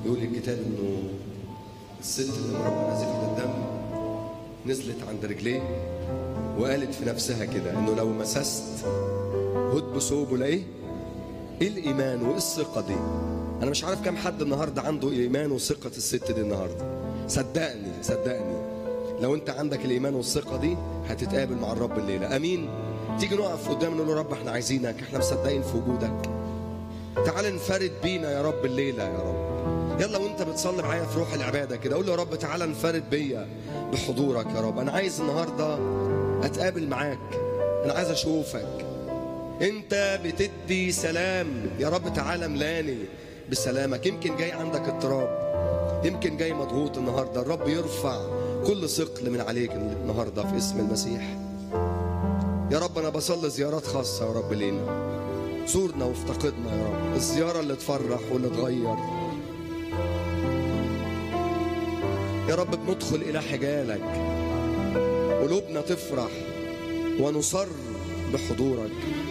يقول الكتاب انه الست اللي مربى نزفت الدم نزلت عند رجليه وقالت في نفسها كده انه لو مسست هد ثوبه لايه؟ ايه الايمان وايه الثقه دي؟ انا مش عارف كم حد النهارده عنده ايمان وثقه الست دي النهارده صدقني صدقني لو انت عندك الايمان والثقه دي هتتقابل مع الرب الليله امين تيجي نقف قدام نقول له رب احنا عايزينك احنا مصدقين في وجودك تعال انفرد بينا يا رب الليله يا رب يلا وانت بتصلي معايا في روح العباده كده قول له يا رب تعالى انفرد بيا بحضورك يا رب انا عايز النهارده اتقابل معاك انا عايز اشوفك انت بتدي سلام يا رب تعالى ملاني بسلامك يمكن جاي عندك اضطراب يمكن جاي مضغوط النهارده الرب يرفع كل ثقل من عليك النهارده في اسم المسيح يا رب انا بصلي زيارات خاصه يا رب لينا زورنا وافتقدنا يا رب الزياره اللي تفرح واللي تغير يا رب بندخل الى حجالك قلوبنا تفرح ونصر بحضورك